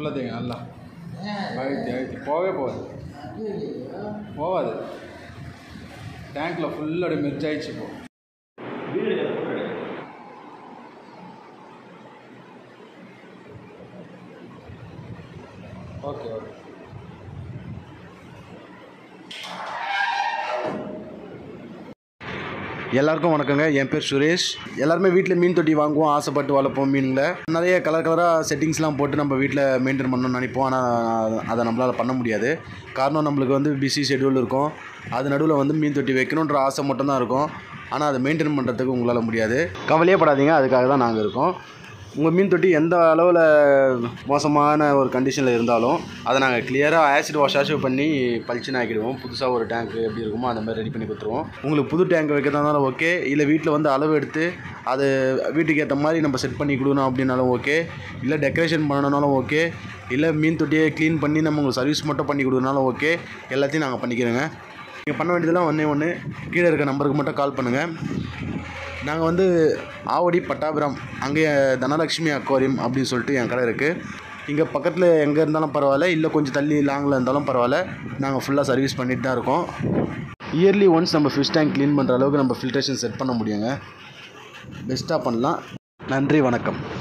ஃபுல்லாக தேங்க நல்லா அழுத்தி அழுத்தி போகவே போகாது போகாது டேங்க்கில் ஃபுல்லாக அப்படியே மெர்ஜ் ஆயிடுச்சு இப்போ ஓகே ஓகே எல்லாருக்கும் வணக்கங்க என் பேர் சுரேஷ் எல்லாருமே வீட்டில் மீன் தொட்டி வாங்குவோம் ஆசைப்பட்டு வளர்ப்போம் மீன்களை நிறைய கலர் கலராக செட்டிங்ஸ்லாம் போட்டு நம்ம வீட்டில் மெயின்டைன் பண்ணணும்னு நினைப்போம் ஆனால் அதை நம்மளால் பண்ண முடியாது காரணம் நம்மளுக்கு வந்து பிஸி ஷெட்யூல் இருக்கும் அது நடுவில் வந்து மீன் தொட்டி வைக்கணுன்ற ஆசை மட்டும்தான் இருக்கும் ஆனால் அதை மெயின்டைன் பண்ணுறதுக்கு உங்களால் முடியாது கவலையே படாதீங்க அதுக்காக தான் நாங்கள் இருக்கோம் உங்கள் மீன் தொட்டி எந்த அளவில் மோசமான ஒரு கண்டிஷனில் இருந்தாலும் அதை நாங்கள் கிளியராக ஆசிட் வாஷ் ஆஷ் பண்ணி பளிச்சுன்னு ஆக்கிடுவோம் புதுசாக ஒரு டேங்க் எப்படி இருக்குமோ அந்த மாதிரி ரெடி பண்ணி கொடுத்துருவோம் உங்களுக்கு புது டேங்க் வைக்கிறதா இருந்தாலும் ஓகே இல்லை வீட்டில் வந்து அளவு எடுத்து அது வீட்டுக்கு ஏற்ற மாதிரி நம்ம செட் பண்ணி கொடுக்கணும் அப்படின்னாலும் ஓகே இல்லை டெக்கரேஷன் பண்ணணுன்னாலும் ஓகே இல்லை மீன் தொட்டியை க்ளீன் பண்ணி நம்ம உங்களுக்கு சர்வீஸ் மட்டும் பண்ணி கொடுக்கறனாலும் ஓகே எல்லாத்தையும் நாங்கள் பண்ணிக்கிறோங்க நீங்கள் பண்ண வேண்டியதெல்லாம் ஒன்றே ஒன்று கீழே இருக்க நம்பருக்கு மட்டும் கால் பண்ணுங்கள் நாங்கள் வந்து ஆவடி பட்டாபுரம் அங்கே தனலக்ஷ்மி அக்வாரியம் அப்படின்னு சொல்லிட்டு என் கடை இருக்குது இங்கே பக்கத்தில் எங்கே இருந்தாலும் பரவாயில்ல இல்லை கொஞ்சம் தள்ளி லாங்கில் இருந்தாலும் பரவாயில்ல நாங்கள் ஃபுல்லாக சர்வீஸ் பண்ணிட்டு தான் இருக்கோம் இயர்லி ஒன்ஸ் நம்ம ஃபிஷ் டேங்க் க்ளீன் பண்ணுற அளவுக்கு நம்ம ஃபில்ட்ரேஷன் செட் பண்ண முடியுங்க பெஸ்ட்டாக பண்ணலாம் நன்றி வணக்கம்